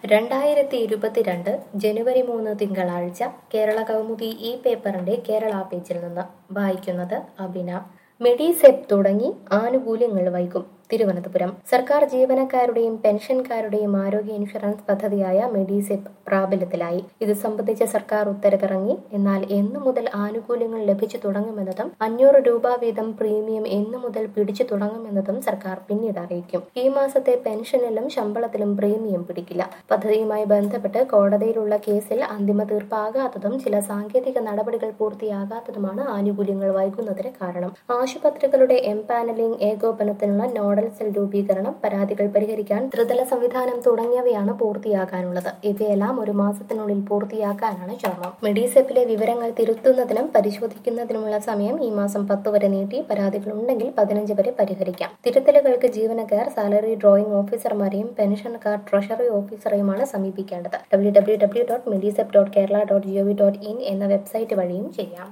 രണ്ടായിരത്തി ഇരുപത്തിരണ്ട് ജനുവരി മൂന്ന് തിങ്കളാഴ്ച കേരള കൗമുദി ഈ പേപ്പറിന്റെ കേരള പേജിൽ നിന്ന് വായിക്കുന്നത് അബിന മെഡിസെപ് തുടങ്ങി ആനുകൂല്യങ്ങൾ വൈകും തിരുവനന്തപുരം സർക്കാർ ജീവനക്കാരുടെയും പെൻഷൻകാരുടെയും ആരോഗ്യ ഇൻഷുറൻസ് പദ്ധതിയായ മെഡിസെപ് പ്രാബല്യത്തിലായി ഇത് സംബന്ധിച്ച സർക്കാർ ഉത്തരവിറങ്ങി എന്നാൽ എന്നു മുതൽ ആനുകൂല്യങ്ങൾ ലഭിച്ചു തുടങ്ങുമെന്നതും അഞ്ഞൂറ് രൂപ വീതം പ്രീമിയം എന്നു മുതൽ പിടിച്ചു തുടങ്ങുമെന്നതും സർക്കാർ പിന്നീട് അറിയിക്കും ഈ മാസത്തെ പെൻഷനിലും ശമ്പളത്തിലും പ്രീമിയം പിടിക്കില്ല പദ്ധതിയുമായി ബന്ധപ്പെട്ട് കോടതിയിലുള്ള കേസിൽ അന്തിമ തീർപ്പാകാത്തതും ചില സാങ്കേതിക നടപടികൾ പൂർത്തിയാകാത്തതുമാണ് ആനുകൂല്യങ്ങൾ വൈകുന്നതിന് കാരണം ആശുപത്രികളുടെ എംപാനലിംഗ് ഏകോപനത്തിനുള്ള നോഡൽ സെൽ രൂപീകരണം പരാതികൾ പരിഹരിക്കാൻ ത്രിതല സംവിധാനം തുടങ്ങിയവയാണ് പൂർത്തിയാകാനുള്ളത് ഇവയെല്ലാം ഒരു മാസത്തിനുള്ളിൽ പൂർത്തിയാക്കാനാണ് ശ്രമം മെഡിസെപ്പിലെ വിവരങ്ങൾ തിരുത്തുന്നതിനും പരിശോധിക്കുന്നതിനുമുള്ള സമയം ഈ മാസം പത്ത് വരെ നീട്ടി പരാതികൾ ഉണ്ടെങ്കിൽ പതിനഞ്ച് വരെ പരിഹരിക്കാം തിരുത്തലുകൾക്ക് ജീവനക്കാർ സാലറി ഡ്രോയിങ് ഓഫീസർമാരെയും പെൻഷൻകാർ ട്രഷറി ഓഫീസറെയുമാണ് സമീപിക്കേണ്ടത് W W W dot Medisep dot Kerala dot G O V dot in എന്ന വെബ്സൈറ്റ് വഴിയും ചെയ്യാം